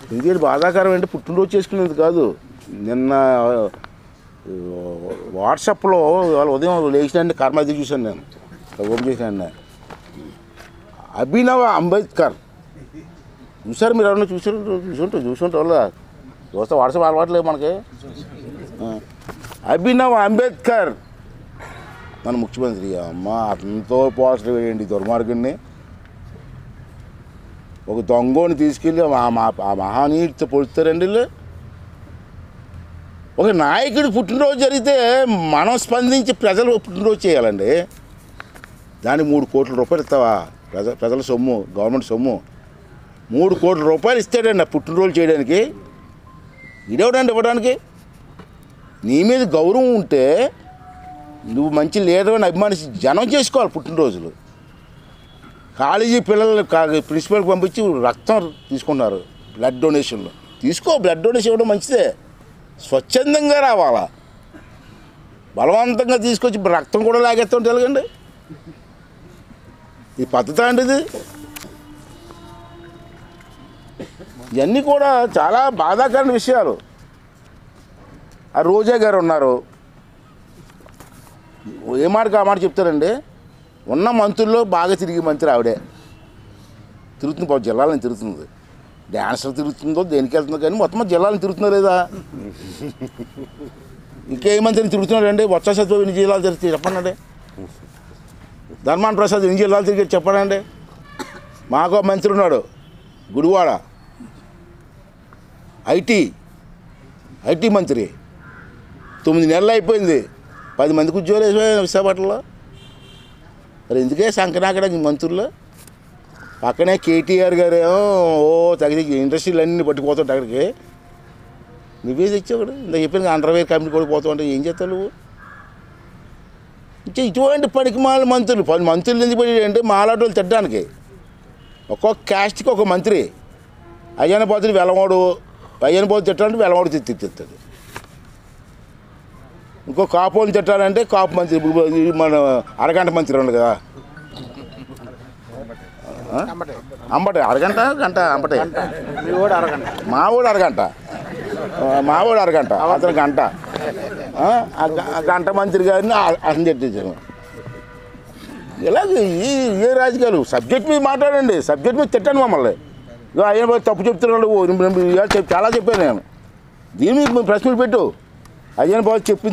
ఎందుకంటే బాధాకరం అంటే పుట్టినరోజు చేసుకునేది కాదు నిన్న ఆ, వాట్సాప్లో ఇవాళ ఉదయం లేచినండి కర్మది చూశాను నేను ఓపెన్ చేశాను అభినవ అంబేద్కర్ చూసారు మీరు ఎవరన్నా చూసారు చూసుంటారు చూసుంటారు వాళ్ళ చూస్తే వాట్సాప్ అలవాట్లేదు మనకి ఆ. అభినవ్ అంబేద్కర్ మన ముఖ్యమంత్రి అమ్మ అతనితో పోస్టర్ వేయండి దుర్మార్గుడిని ఒక దొంగని తీసుకెళ్ళి ఆ మా- ఆ మహానీయుడితో పొడుస్తారండి వీళ్ళు ఒక నాయకుడి పుట్టినరోజు జరిగితే మనం స్పందించి ప్రజలు పుట్టినరోజు చేయాలండి దానికి మూడు కోట్ల రూపాయలు ఇస్తావా ప్రజ ప్రజల సొమ్ము గవర్నమెంట్ సొమ్ము మూడు కోట్ల రూపాయలు ఇస్తాడండి ఆ పుట్టినరోజు చేయడానికి ఇదేవడండి ఇవ్వడానికి నీ మీద గౌరవం ఉంటే నువ్వు మంచి లీడర్ అని అభిమానించి జనం చేసుకోవాలి పుట్టినరోజులు కాలేజీ పిల్లలు కా- ప్రిన్సిపల్కి పంపించి రక్తం తీసుకున్నారు బ్లడ్ డొనేషన్లు తీసుకో బ్లడ్ డొనేషన్ ఇవ్వడం మంచిదే స్వచ్ఛందంగా రావాలా బలవంతంగా తీసుకొచ్చి రక్తం కూడా లాగేస్తుంటే ఎలాగండి ఈ పద్ధతి అండి ఇది ఇవన్నీ కూడా చాలా బాధాకరమైన విషయాలు ఆ రోజా గారు ఉన్నారు ఏ మాటకు ఆ మాట చెప్తారండి ఉన్న మంత్రుల్లో బాగా తిరిగి మంత్రి ఆవిడే తిరుగుతుంది పాపం జిల్లాలను తిరుగుతుంది డ్యాన్సర్ తిరుగుతుందో దేనికి వెళ్తుందో కానీ మొత్తం జిల్లాలను తిరుగుతుందో లేదా ఇంకే మంత్రిని తిరుగుతున్నాడండి బొత్స సత్యం ఎన్ని జిల్లాలు తిరిగి చెప్పండి అండి ధర్మాన్ ప్రసాద్ ఎన్ని జిల్లాలు తిరిగి చెప్పండి మాకు ఒక మంత్రి ఉన్నాడు గుడివాడ ఐటీ ఐటీ మంత్రి తొమ్మిది నెలలు అయిపోయింది పది మందికి ఉద్యోగాలు వేసిపోయాయి విశాఖపట్నంలో మరి ఎందుకే సంకనాకడ మంత్రులు పక్కనే కేటీఆర్ గారేమో ఓ తగిన ఇండస్ట్రీలు అన్నీ పట్టుకుపోతుంటే అక్కడికి నువ్వే తెచ్చావు ఇంత చెప్పిన అండర్వేర్ కంపెనీ కూడా పోతావు అంటే ఏం చేస్తావు నువ్వు ఇంకా ఇటువంటి పనికి మాల మంత్రులు పది మంత్రులు ఎందుకు పడి అంటే మాలాటోళ్ళు తిట్టడానికి ఒక్కొక్క క్యాస్ట్కి ఒక మంత్రి అయ్యన పోతులు వెలవాడు అయ్యన పోతు తిట్టాలంటే వెలవాడు తిట్టి తిట్టాడు ఇంకో కాపోని తిట్టాలంటే కాపు మంత్రి ఇప్పుడు ఈ మన అరగంట మంత్రి ఉండు కదా ఆ? అంబటే అరగంట గంట అంబటే మీ కూడా అరగంట మా ఊడు అరగంట ఆ, మా ఊడు అరగంట అతను గంట ఆ, ఆ గ- ఆ గంట మంత్రి గారిని ఆ- అతను చెట్టించాను ఇలాగ ఈ ఏ రాజకీయాలు సబ్జెక్ట్ మీద మాట్లాడండి సబ్జెక్ట్ మీద తిట్టండి మమ్మల్ని ఇగో ఆయన పోయి తప్పు చెప్తున్నాడు ఓ, నేను- నేను ఇవాళ చెప్- చాలా చెప్పాను నేను దీని మీద ప్రెస్ మీట్ పెట్టు అయ్యన బాబు చెప్పింది